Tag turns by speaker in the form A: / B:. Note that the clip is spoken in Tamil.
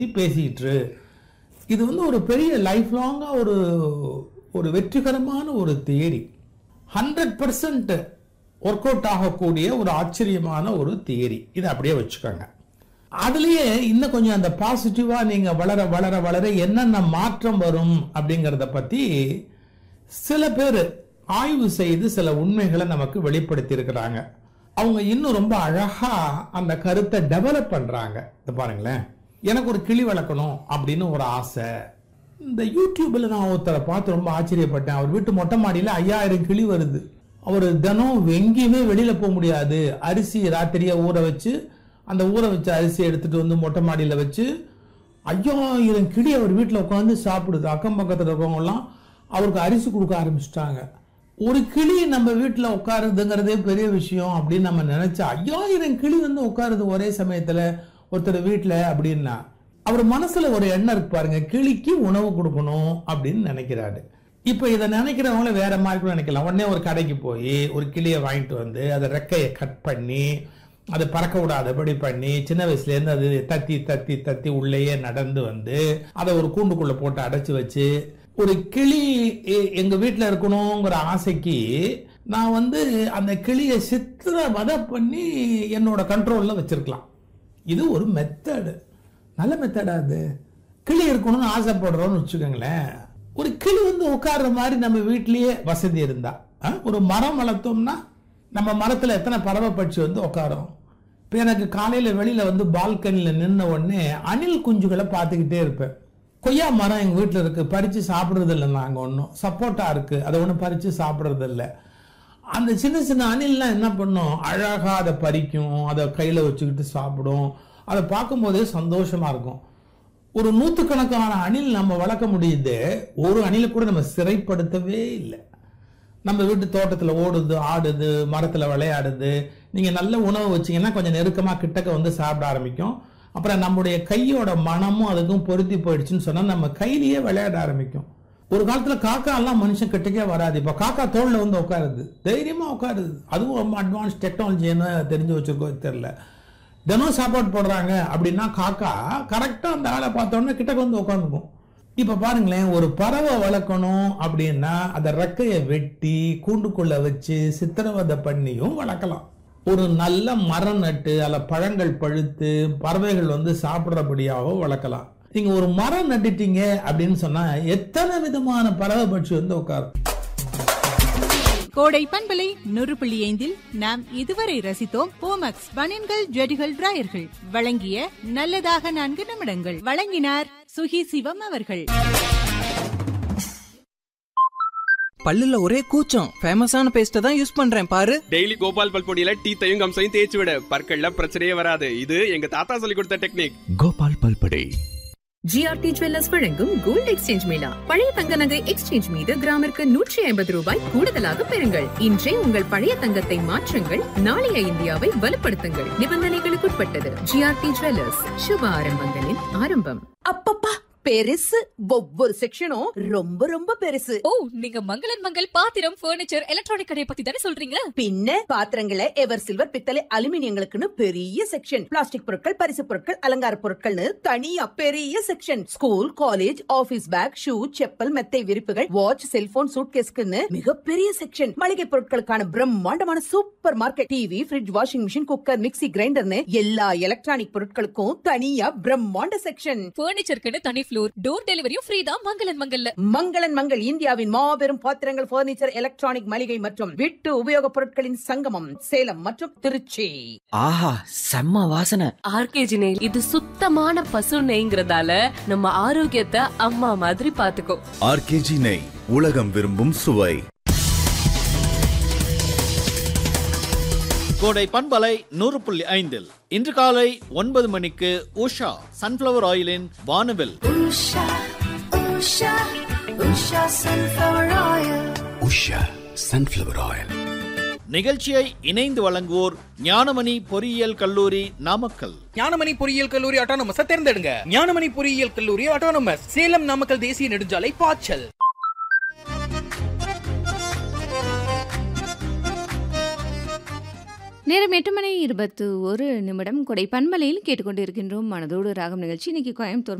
A: பேசிக்கிட்டு இரு. இது வந்து ஒரு பெரிய லைஃப் லாங்காக ஒரு ஒரு வெற்றிகரமான ஒரு theory hundred percent work out ஆகக்கூடிய ஒரு ஆச்சரியமான ஒரு தியரி இதை அப்படியே வச்சுக்கோங்க அதுலயே இன்னும் கொஞ்சம் அந்த பாசிட்டிவா நீங்க வளர வளர வளர என்னென்ன மாற்றம் வரும் அப்படிங்கறத பத்தி சில பேர் ஆய்வு செய்து சில உண்மைகளை நமக்கு வெளிப்படுத்தி இருக்கிறாங்க அவங்க இன்னும் ரொம்ப அழகா அந்த கருத்தை டெவலப் பண்றாங்க இதை பாருங்களேன் எனக்கு ஒரு கிளி வளர்க்கணும் அப்படின்னு ஒரு ஆசை இந்த யூடியூப்ல நான் ஒருத்தரை பார்த்து ரொம்ப ஆச்சரியப்பட்டேன் அவர் வீட்டு மொட்டை மாடியில ஐயாயிரம் கிளி வருது அவர் தினம் எங்கேயுமே வெளியில போக முடியாது அரிசி ராத்திரியா ஊற வச்சு அந்த ஊற வச்ச அரிசி எடுத்துட்டு வந்து மொட்டை மாடியில வச்சு ஐயாயிரம் கிளி அவர் வீட்டில் உட்காந்து சாப்பிடுது அக்கம் பக்கத்தில் இருக்கவங்க எல்லாம் அவருக்கு அரிசி கொடுக்க ஆரம்பிச்சிட்டாங்க ஒரு கிளி நம்ம வீட்டில் உட்காருதுங்கிறதே பெரிய விஷயம் அப்படின்னு நம்ம நினைச்சா ஐயாயிரம் கிளி வந்து உட்காருது ஒரே சமயத்தில் ஒருத்தர் வீட்டில் அப்படின்னா அவர் மனசுல ஒரு எண்ணம் இருக்கு பாருங்க கிளிக்கு உணவு கொடுக்கணும் அப்படின்னு நினைக்கிறாரு இப்போ இதை நினைக்கிறவங்கள வேற மாதிரி கூட நினைக்கலாம் உடனே ஒரு கடைக்கு போய் ஒரு கிளியை வாங்கிட்டு வந்து அதை ரெக்கையை கட் பண்ணி அதை பறக்க விடாதபடி பண்ணி சின்ன வயசுல இருந்து அது தத்தி தத்தி தத்தி உள்ளேயே நடந்து வந்து அதை ஒரு கூண்டுக்குள்ள போட்டு அடைச்சு வச்சு ஒரு கிளி எ- எங்க வீட்டுல இருக்கணுங்கிற ஆசைக்கு நான் வந்து அந்த கிளியை சித்திர வதை பண்ணி என்னோட கண்ட்ரோல்ல வச்சிருக்கலாம் இது ஒரு மெத்தடு நல்ல மெத்தடா அது கிளி இருக்கணும்னு ஆசைப்படுறோம்னு வச்சுக்கோங்களேன் ஒரு கிளி வந்து உட்கார்ற மாதிரி நம்ம வீட்லயே வசதி இருந்தா ஆ? ஒரு மரம் வளர்த்தோம்னா நம்ம மரத்துல எத்தனை பறவை பட்சி வந்து உட்காரும் இப்போ எனக்கு காலையில வெளியில வந்து பால்கனியில் நின்ன உடனே அணில் குஞ்சுகளை பார்த்துக்கிட்டே இருப்பேன் கொய்யா மரம் எங்க வீட்டில் இருக்கு பறிச்சு சாப்பிடுறது இல்லை நாங்க ஒன்றும் சப்போட்டா இருக்கு அதை ஒன்றும் பறிச்சு சாப்பிடுறது இல்லை அந்த சின்ன சின்ன அணில்லாம் என்ன பண்ணும் அழகா அதை பறிக்கும் அதை கையில வச்சுக்கிட்டு சாப்பிடும் அதை பார்க்கும்போதே சந்தோஷமா இருக்கும் ஒரு நூற்றுக்கணக்கான அணில் நம்ம வளர்க்க முடியுது ஒரு அணிலை கூட நம்ம சிறைப்படுத்தவே இல்லை நம்ம வீட்டு தோட்டத்தில் ஓடுது ஆடுது மரத்தில் விளையாடுது நீங்கள் நல்ல உணவு வச்சீங்கன்னா கொஞ்சம் நெருக்கமாக கிட்டக்க வந்து சாப்பிட ஆரம்பிக்கும் அப்புறம் நம்முடைய கையோட மனமும் அதுக்கும் பொருத்தி போயிடுச்சுன்னு சொன்னால் நம்ம கையிலேயே விளையாட ஆரம்பிக்கும் ஒரு காலத்தில் காக்கா எல்லாம் மனுஷன் கிட்டக்கே வராது இப்போ காக்கா தோளில் வந்து உட்காருது தைரியமாக உட்காருது அதுவும் ரொம்ப அட்வான்ஸ் டெக்னாலஜின்னு தெரிஞ்சு வச்சிருக்கோ தெரியல தினம் சாப்பாடு போடுறாங்க அப்படின்னா காக்கா கரெக்டாக அந்த ஆளை பார்த்தோன்னே கிட்டக்க வந்து உட்காந்துக்கும் இப்ப பாருங்களேன் ஒரு பறவை வளர்க்கணும் அப்படின்னா அந்த ரெக்கையை வெட்டி கூண்டுக்குள்ள வச்சு சித்திரவதை பண்ணியும் வளர்க்கலாம் ஒரு நல்ல மரம் நட்டு அதில் பழங்கள் பழுத்து பறவைகள் வந்து சாப்பிட்றபடியாகவும் வளர்க்கலாம் நீங்க ஒரு மரம் நட்டுட்டீங்க அப்படின்னு சொன்னா எத்தனை விதமான பறவை பட்சி வந்து உட்காரும்
B: கோடை பண்பலை நூறு புள்ளி ஐந்தில் நாம் இதுவரை ரசித்தோம் போமக்ஸ் பனியன்கள் ஜெடிகள் டிராயர்கள் வழங்கிய நல்லதாக நான்கு நிமிடங்கள் வழங்கினார் சுகி சிவம் அவர்கள்
C: பல்லுல ஒரே கூச்சம் ஃபேமஸான பேஸ்ட தான் யூஸ் பண்றேன் பாரு
D: டெய்லி கோபால் பல்பொடியில டீத்தையும் கம்சையும் தேய்ச்சி விட பற்கள்ல பிரச்சனையே வராது இது எங்க தாத்தா சொல்லி கொடுத்த டெக்னிக்
E: கோபால் பல்படை
F: ஜிஆர்டி ஜுவல்லர்ஸ் வழங்கும் கோல்ட் எக்ஸ்சேஞ்ச் மேளா பழைய தங்க நகை எக்ஸ்சேஞ்ச் மீது கிராமிற்கு நூற்றி ஐம்பது ரூபாய் கூடுதலாக பெறுங்கள் இன்றே உங்கள் பழைய தங்கத்தை மாற்றுங்கள் நாளைய இந்தியாவை வலுப்படுத்துங்கள் நிபந்தனைகளுக்குட்பட்டது ஜிஆர்டி ஜுவல்லர்ஸ் சுப ஆரம்பங்களின் ஆரம்பம்
G: அப்பப்பா பெருசு ஒவ்வொரு செக்ஷனும் ரொம்ப ரொம்ப பெருசு
H: ஓ நீங்க மங்களன் மங்கள் பாத்திரம் பர்னிச்சர் எலக்ட்ரானிக் கடையை பத்தி தானே சொல்றீங்க
G: பின்ன பாத்திரங்களை எவர் சில்வர் பித்தளை அலுமினியங்களுக்குன்னு பெரிய செக்ஷன் பிளாஸ்டிக் பொருட்கள் பரிசு பொருட்கள் அலங்கார பொருட்கள்னு தனியா பெரிய section school college office bag shoe chappal மெத்தை விரிப்புகள் வாட்ச் செல்போன் சூட்கேஸ்க்குன்னு மிகப்பெரிய செக்ஷன் மளிகை பொருட்களுக்கான பிரம்மாண்டமான super market TV fridge washing machine cooker mixie கிரைண்டர்னு எல்லா எலக்ட்ரானிக் பொருட்களுக்கும் தனியா பிரம்மாண்ட செக்ஷன்
H: பர்னிச்சருக்குன்னு தனி ஃப்ளோர் டோர் டெலிவரியும் ஃப்ரீ தான் மங்களன் மங்கல்ல
G: மங்களன் மங்கள் இந்தியாவின் மாபெரும் பாத்திரங்கள் பர்னிச்சர் எலக்ட்ரானிக் மளிகை மற்றும் வீட்டு உபயோகப் பொருட்களின் சங்கமம் சேலம் மற்றும் திருச்சி
I: ஆஹா செம்ம வாசனை
J: ஆர்கேஜி நெய் இது சுத்தமான பசு நெய்ங்கிறதால நம்ம ஆரோக்கியத்தை அம்மா மாதிரி பாத்துக்கோ
E: ஆர்கேஜி நெய் உலகம் விரும்பும் சுவை
K: கோடை பண்பலை நூறு புள்ளி ஐந்தில் இன்று காலை ஒன்பது மணிக்கு உஷா சன்ஃபிளவர் ஆயிலின் வானவில்
E: உஷா சன்ஃபிளவர் ஆயில்
K: நிகழ்ச்சியை இணைந்து வழங்குவோர் ஞானமணி பொறியியல் கல்லூரி நாமக்கல்
C: ஞானமணி பொறியியல் கல்லூரி ஆட்டோனமஸ் தேர்ந்தெடுங்க ஞானமணி பொறியியல் கல்லூரி ஆட்டோனமஸ் சேலம் நாமக்கல் தேசிய நெடுஞ்சாலை பாய்ச்சல்
L: நேரம் எட்டு மணி இருபத்து ஒரு நிமிடம் கொடை பன்மலையில் கேட்டுக்கொண்டிருக்கின்றோம் மனதோடு ராகம் நிகழ்ச்சி இன்னைக்கு கோயம்புத்தூர்